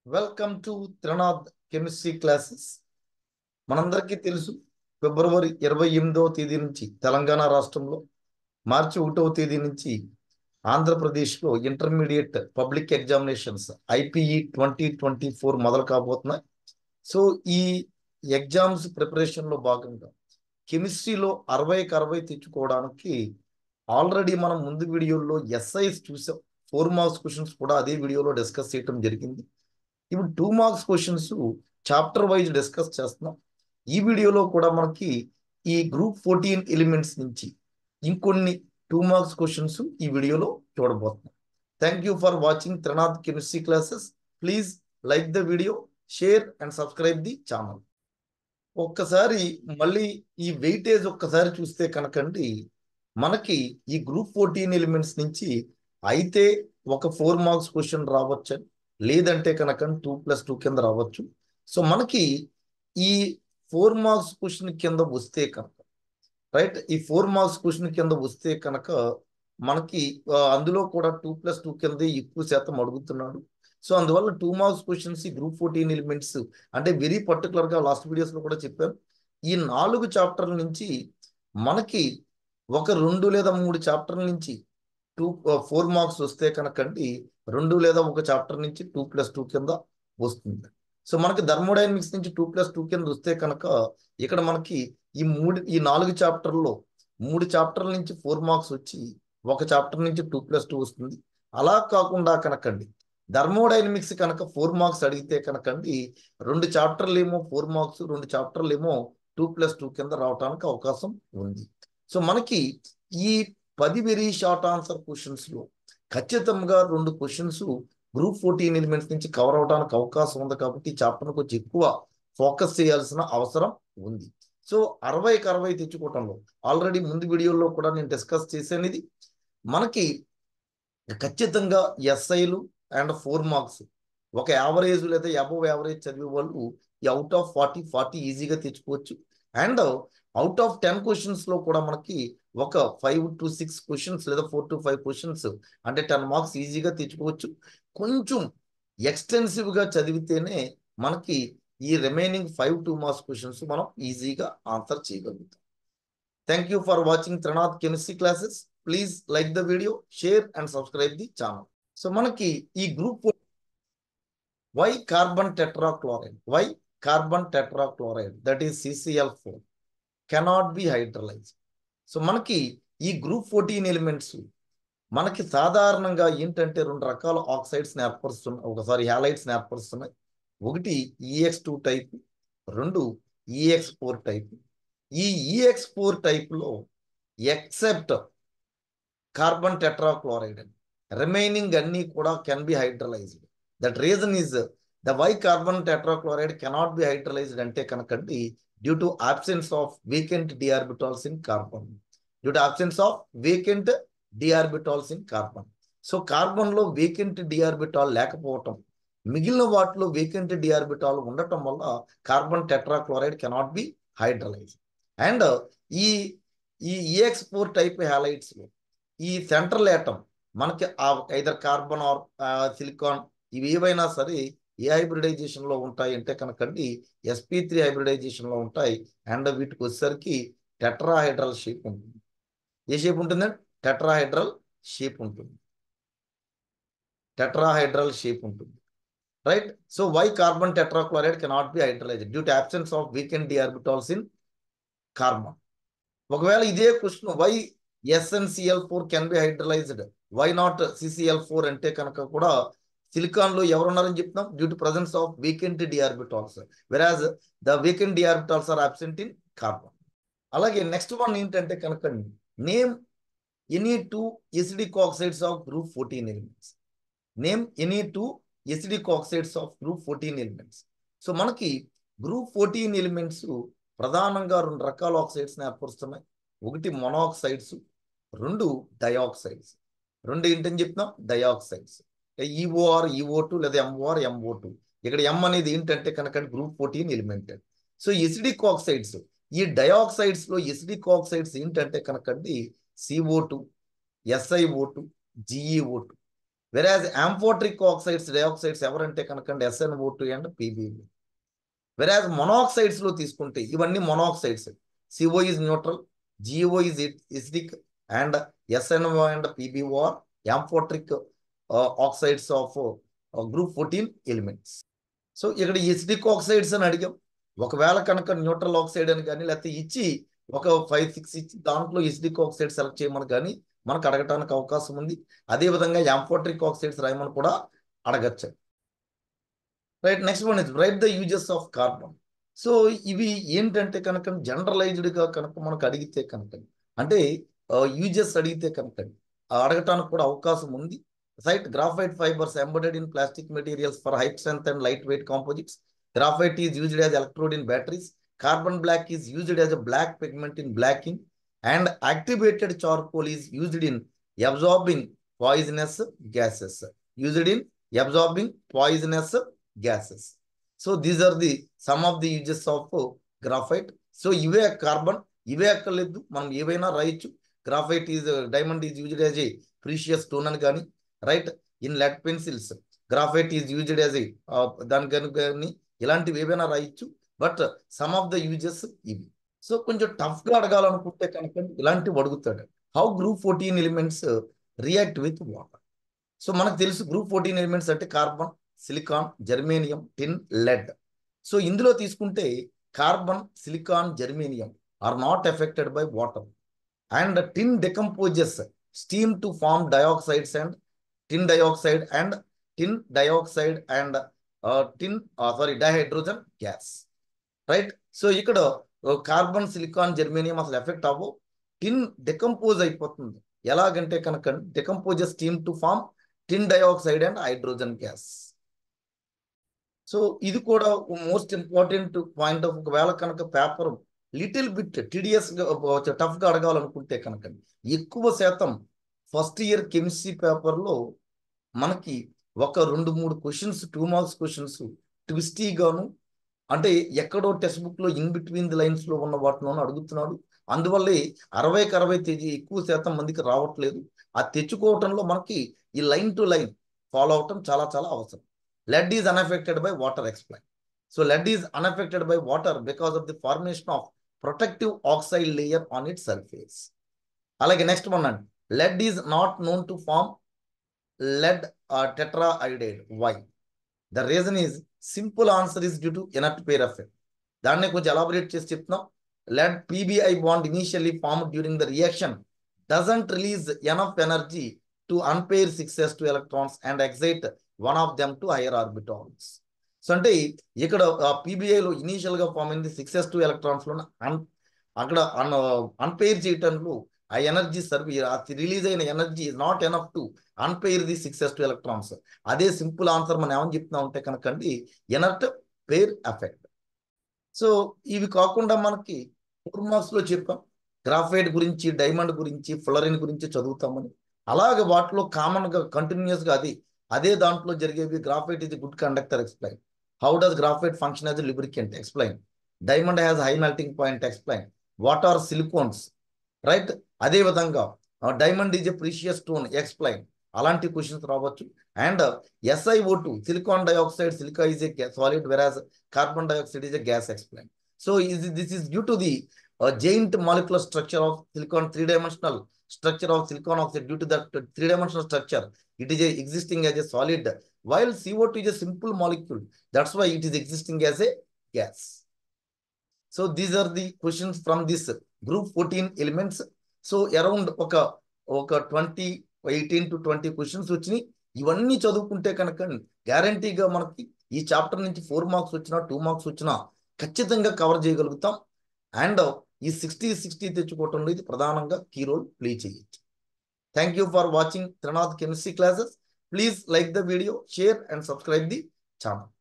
welcome to Trinath chemistry classes మనందరికీ తెలుసు ఫిబ్రవరి ఇరవై ఎనిమిదవ తేదీ నుంచి తెలంగాణ రాష్ట్రంలో మార్చి ఒకటవ తేదీ నుంచి ఆంధ్రప్రదేశ్లో intermediate public examinations IPE twenty twenty four మొదలు కాబోతున్నాయి సో ఈ ఎగ్జామ్స్ ప్రిపరేషన్లో భాగంగా కెమిస్ట్రీలో అరవైకి అరవై తెచ్చుకోవడానికి ఆల్రెడీ మనం ముందు వీడియోలో ఎస్ఐస్ చూసాం ఫోర్ మార్క్స్ క్వశ్చన్స్ కూడా అదే వీడియోలో డిస్కస్ చేయడం జరిగింది ఇప్పుడు two marks questions chapter wise discuss చేస్తున్నాం ఈ వీడియోలో కూడా మనకి ఈ గ్రూప్ ఫోర్టీన్ ఎలిమెంట్స్ నుంచి ఇంకొన్ని టూ మార్క్స్ క్వశ్చన్స్ ఈ వీడియోలో చూడబోతున్నాం thank you for watching Trinath chemistry classes please like the video share and subscribe the channel ఒక్కసారి మళ్ళీ ఈ వెయిటేజ్ ఒక్కసారి చూస్తే కనుకండి మనకి ఈ గ్రూప్ ఫోర్టీన్ ఎలిమెంట్స్ నుంచి అయితే ఒక ఫోర్ మార్క్స్ క్వశ్చన్ రావచ్చు లేదంటే కనుక టూ ప్లస్ టూ కింద రావచ్చు సో మనకి ఈ ఫోర్ మార్క్స్ క్వశ్చన్ కింద వస్తే కనుక రైట్ ఈ ఫోర్ మార్క్స్ క్వశ్చన్ కింద వస్తే కనుక మనకి అందులో కూడా టూ ప్లస్ టూ కింద ఎక్కువ శాతం అడుగుతున్నాడు సో అందువల్ల టూ మార్క్స్ క్వశ్చన్స్ ఈ గ్రూప్ ఫోర్టీన్ ఎలిమెంట్స్ అంటే వెరీ పర్టికులర్గా లాస్ట్ వీడియోస్లో కూడా చెప్పాను ఈ నాలుగు చాప్టర్ల నుంచి మనకి ఒక రెండు లేదా మూడు చాప్టర్ల నుంచి టూ ఫోర్ మార్క్స్ వస్తే కనుకండి రెండు లేదా ఒక చాప్టర్ నుంచి టూ ప్లస్ టూ కింద వస్తుంది సో మనకి థర్మోడైనమిక్స్ నుంచి టూ ప్లస్ టూ కింద వస్తే కనుక ఇక్కడ మనకి ఈ మూడు ఈ నాలుగు చాప్టర్లో మూడు చాప్టర్ల నుంచి ఫోర్ మార్క్స్ వచ్చి ఒక చాప్టర్ నుంచి టూ ప్లస్ టూ వస్తుంది అలా కాకుండా కనుకండి థర్మోడైనమిక్స్ కనుక ఫోర్ మార్క్స్ అడిగితే కనుకండి రెండు చాప్టర్లు ఏమో ఫోర్ మార్క్స్ రెండు చాప్టర్లు ఏమో టూ ప్లస్ టూ కింద రావడానికి అవకాశం ఉంది సో మనకి ఈ పది వెరీ షార్ట్ ఆన్సర్ క్వశ్చన్స్ లో ఖచ్చితంగా రెండు క్వశ్చన్స్ గ్రూప్ ఫోర్టీన్ ఎలిమెంట్స్ నుంచి కవర్ అవడానికి అవకాశం ఉంది కాబట్టి చాప్టర్ కొంచెం ఎక్కువ ఫోకస్ చేయాల్సిన అవసరం ఉంది సో అరవైకి అరవై తెచ్చుకోవటంలో ఆల్రెడీ ముందు వీడియోలో కూడా నేను డిస్కస్ చేశాను ఇది మనకి ఖచ్చితంగా ఎస్ఐలు అండ్ ఫోర్ మార్క్స్ ఒక యావరేజ్ లేదా అబోవ్ యావరేజ్ చదివే వాళ్ళు ఈ అవుట్ ఆఫ్ ఫార్టీ ఫార్టీ ఈజీగా తెచ్చుకోవచ్చు and out of ten questions లో కూడా మనకి ఒక ఫైవ్ టు సిక్స్ క్వశ్చన్స్ లేదా ఫోర్ టు ఫైవ్ క్వశ్చన్స్ అంటే టెన్ మార్క్స్ ఈజీగా తెచ్చుకోవచ్చు కొంచెం ఎక్స్టెన్సివ్ గా చదివితేనే మనకి ఈ remaining five two marks questions మనం ఈజీగా ఆన్సర్ చేయగలుగుతాం thank you for watching Trinath chemistry classes please like the video share and subscribe the channel so మనకి ఈ group why carbon tetrachloride why carbon tetrachloride that is CCl four cannot be hydrolyse so మనకి ఈ group fourteen elements మనకి సాధారణంగా ఏంటంటే రెండు రకాల oxides ఏర్పరుస్తున్నాయి ఒకసారి హ్యాలైట్స్ ఏర్పరుస్తున్నాయి ఒకటి ఈఎక్స్ టూ టైప్ రెండు ఈఎక్స్ ఫోర్ టైప్ ఈ ఈఎక్స్ ఫోర్ టైప్లో ఎక్సెప్ట్ కార్బన్ టెట్రాక్లోరైడ్ రిమైనింగ్ అన్నీ కూడా can be hydrolysed that reason is the why carbon tetrachloride cannot be hydrolysed అంటే కనుకండి due to absence of vacant d orbitals in carbon due to absence of vacant d orbitals in carbon so carbon లో vacant d orbital లేకపోవటం మిగిలిన వాటిలో vacant d orbital ఉండటం వల్ల carbon tetrachloride cannot be hydrolyse and ఈ ఈ ఈఎక్స్ ఫోర్ టైప్ హ్యాలైట్స్ లో ఈ సెంట్రల్ ఏటమ్ మనకి ఐదర్ కార్బన్ ఆర్ సిలికాన్ ఇవి ఏవైనా సరే ఏ హైబ్రిడైజేషన్ లో ఉంటాయి అంటే కనుకండి ఎస్పీ త్రీ హైబ్రిడైజేషన్ లో ఉంటాయి అండ్ వీటికి వచ్చేసరికి టెట్రాహైడ్రల్ షేప్ ఉంటుంది ఏ షేప్ ఉంటుందండి టెట్రాహైడ్రల్ షేప్ ఉంటుంది టెట్రాహైడ్రల్ షేప్ ఉంటుంది right so why carbon tetrachloride cannot be hydrolyse due to absence of vacant d orbitals in carbon ఒకవేళ ఇదే question why SnCl four can be hydrolysed why not CCl four అంటే కనుక కూడా silicon లో ఎవరున్నారని చెప్తున్నాం due to presence of vacant d orbitals whereas the vacant d orbitals are absent in carbon అలాగే next one ఏంటంటే కనుక name any two acidic oxides of group fourteen elements name any two acidic oxides of group fourteen elements so మనకి group fourteen elements ప్రధానంగా రెండు రకాల oxides ఏర్పరుస్తున్నాయి ఒకటి మొనాక్సైడ్స్ రెండు dioxides రెండు ఏంటని చెప్తున్నాం డయాక్సైడ్స్ ఈఓఆర్ ఈఓ టూ లేదా ఎంఓఆర్ ఎంఓ టూ ఇక్కడ ఎం అనేది ఏంటంటే కనుక group fourteen element so acidic oxides ఈ డయాక్సైడ్స్ లో ఎసిడిక్ ఆక్సైడ్స్ ఏంటంటే కనుకండి CO two SiO two GeO two whereas amphoteric oxides dioxides ఎవరంటే కనుకండి SnO two and PbO whereas monoxides లో తీసుకుంటే ఇవన్నీ monoxides CO is neutral GeO is acidic and SnO and PbO are amphoteric oxides of group fourteen elements so ఇక్కడ acidic oxides అని అడిగాం ఒకవేళ కనుక న్యూట్రల్ ఆక్సైడ్ అని కానీ లేకపోతే ఇచ్చి ఒక ఫైవ్ సిక్స్ ఇచ్చి దాంట్లో ఇసిడిక్ ఆక్సైడ్ సెలెక్ట్ చేయమని కానీ మనకు అడగటానికి అవకాశం ఉంది అదేవిధంగా యాంఫోట్రిక్ ఆక్సైడ్స్ రాయమని కూడా అడగచ్చు right next one is right the uses of carbon so ఇవి ఏంటంటే కనుక జనరలైజ్డ్గా కనుక మనకు అడిగితే కనుక అంటే యూజెస్ అడిగితే కనుక అడగటానికి కూడా అవకాశం ఉంది site graphite fibres embedded in plastic materials for high strength and light weight composites graphite is used as electrode in batteries carbon black is used as a black pigment in blacking and activated charcoal is used in absorbing poisonous gases used in absorbing poisonous gases so these are the some of the uses of graphite so ఇవే carbon ఇవే అక్కర్లేదు మనం ఏవైనా రాయొచ్చు graphite is diamond is used as a precious stone అని కానీ right in lead pencils graphite is used as a దాని కానీ ఇలాంటివి ఏవైనా రాయొచ్చు but some of the uses ఇవి సో కొంచెం టఫ్ గా అడగాలనుకుంటే కనుక ఇలాంటివి అడుగుతాడు how group fourteen elements react with water so మనకు తెలుసు గ్రూప్ ఫోర్టీన్ ఎలిమెంట్స్ అంటే carbon silicon germanium tin lead so ఇందులో తీసుకుంటే carbon silicon germanium are not affected by water and tin decomposes steam to form dioxides and tin dioxide and tin dioxide and tin sorry dihydrogen gas right so ఇక్కడ carbon silicon germanium అసలు effect అవ్వవు tin decompose అయిపోతుంది ఎలాగంటే కనుక decomposes steam to form tin dioxide and hydrogen gas so ఇది కూడా most important point of ఒకవేళ కనుక paper little bit tedious tough గా అడగాలనుకుంటే కనుక ఎక్కువ శాతం ఫస్ట్ ఇయర్ కెమిస్ట్రీ పేపర్లో మనకి ఒక రెండు మూడు క్వశ్చన్స్ టూ మార్క్స్ క్వశ్చన్స్ ట్విస్టీగాను అంటే ఎక్కడో టెక్స్ట్ బుక్ లో ఇన్ బిట్వీన్ ది లైన్స్ లో ఉన్న వాటిలోనూ అడుగుతున్నాడు అందువల్లే అరవైకి అరవై తేదీ ఎక్కువ శాతం మందికి రావట్లేదు ఆ తెచ్చుకోవటంలో మనకి ఈ లైన్ టు లైన్ ఫాలో అవటం చాలా చాలా అవసరం lead is unaffected by water explain so lead is unaffected by water because of the formation of protective oxide layer on it surface అలాగే నెక్స్ట్ వన్ అండి lead is not known to form lead tetra iodide why the reason is simple answer is due to inert pair effect దాన్ని కొంచెం elaborate చేసి చెప్తున్నాం lead PbI bond initially form during the reaction doesn't release enough energy to unpaired six s two electrons and excite one of them to higher orbitals so అంటే ఇక్కడ పీబీఐలో initial గా form అయింది six s two electrons లో అన్ అక్కడ అన్ unpair చేయటంలో ఆ ఎనర్జీ సర్వ్ రిలీజ్ అయిన energy is not enough to unpair the six s two electrons అదే సింపుల్ ఆన్సర్ మనం ఏమని చెప్తున్నా ఉంటే కనుకండి ఎనర్ట్ పేర్ ఎఫెక్ట్ సో ఇవి కాకుండా మనకి ఫోర్ మార్క్స్ లో చెప్పాం గ్రాఫైట్ గురించి డైమండ్ గురించి ఫ్లరిన్ గురించి చదువుతామని అలాగే వాటిలో కామన్ గా కంటిన్యూస్ గా అది అదే దాంట్లో జరిగేవి గ్రాఫైట్ ఇది good conductor explain how does graphite function as lubricant explain diamond has high melting point explain what are silicones right అదే విధంగా diamond is a precious stone explain అలాంటి క్వశ్చన్స్ రావచ్చు and SIO two silicon dioxide silica is a solid whereas carbon dioxide is a gas explain so is this is due to the uh, giant molecular structure of silicon three dimensional structure of silicon oxide due to that three dimensional structure it is a, existing as a solid while CO2 is a simple molecule that's why it is existing as a gas so these are the questions from this group 14 elements so around ఒక ఒక twenty eighteen to twenty questions వచ్చినాయి ఇవన్నీ చదువుకుంటే కనుక గ్యారంటీగా మనకి ఈ chapter నుంచి ఫోర్ మార్క్స్ వచ్చినా టూ మార్క్స్ వచ్చినా ఖచ్చితంగా కవర్ చేయగలుగుతాం అండ్ ఈ సిక్స్టీ సిక్స్టీ తెచ్చుకోవటంలో ఇది ప్రధానంగా కీ రోల్ ప్లే చేయొచ్చు thank you for watching Trinath chemistry classes please like the video share and subscribe the channel